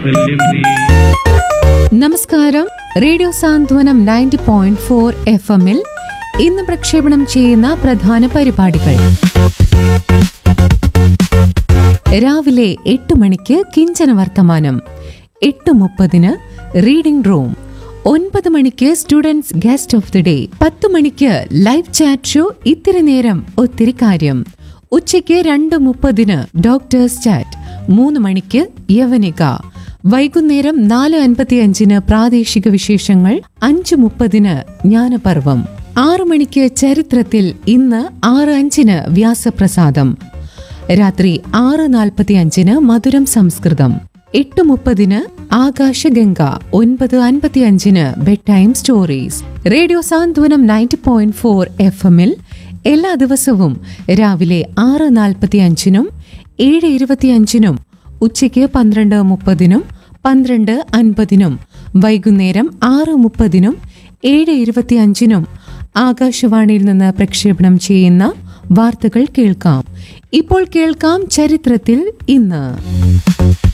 നമസ്കാരം radio Santhwanam ninety point four F എമ്മിൽ ഇന്ന് പ്രക്ഷേപണം ചെയ്യുന്ന പ്രധാന പരിപാടികൾ രാവിലെ എട്ട് മണിക്ക് കിഞ്ചന വർത്തമാനം എട്ട് മുപ്പതിന് റീഡിംഗ് റൂം ഒൻപത് മണിക്ക് students guest of the day പത്ത് മണിക്ക് ലൈവ് ചാറ്റ് ഷോ ഇത്തിരി നേരം ഒത്തിരി കാര്യം ഉച്ചയ്ക്ക് രണ്ട് മുപ്പതിന് ഡോക്ടേഴ്സ് ചാറ്റ് മൂന്ന് മണിക്ക് യവനിക വൈകുന്നേരം നാല് അൻപത്തിയഞ്ചിന് പ്രാദേശിക വിശേഷങ്ങൾ അഞ്ച് മുപ്പതിന് ജ്ഞാനപർവം ആറു മണിക്ക് ചരിത്രത്തിൽ ഇന്ന് ആറ് അഞ്ചിന് വ്യാസപ്രസാദം രാത്രി ആറ് നാൽപ്പത്തി അഞ്ചിന് മധുരം സംസ്കൃതം എട്ട് മുപ്പതിന് ആകാശഗംഗ ഒൻപത് അൻപത്തി അഞ്ചിന് bed time stories radio Santhwanam ninety point four F എമ്മിൽ എല്ലാ ദിവസവും രാവിലെ ആറ് നാൽപ്പത്തി അഞ്ചിനും ഏഴ് ഇരുപത്തിയഞ്ചിനും ഉച്ചയ്ക്ക് പന്ത്രണ്ട് മുപ്പതിനും പന്ത്രണ്ട് അൻപതിനും വൈകുന്നേരം ആറ് മുപ്പതിനും ഏഴ് ഇരുപത്തിയഞ്ചിനും ആകാശവാണിയിൽ നിന്ന് പ്രക്ഷേപണം ചെയ്യുന്ന വാർത്തകൾ കേൾക്കാം ഇപ്പോൾ കേൾക്കാം ചരിത്രത്തിൽ ഇന്ന്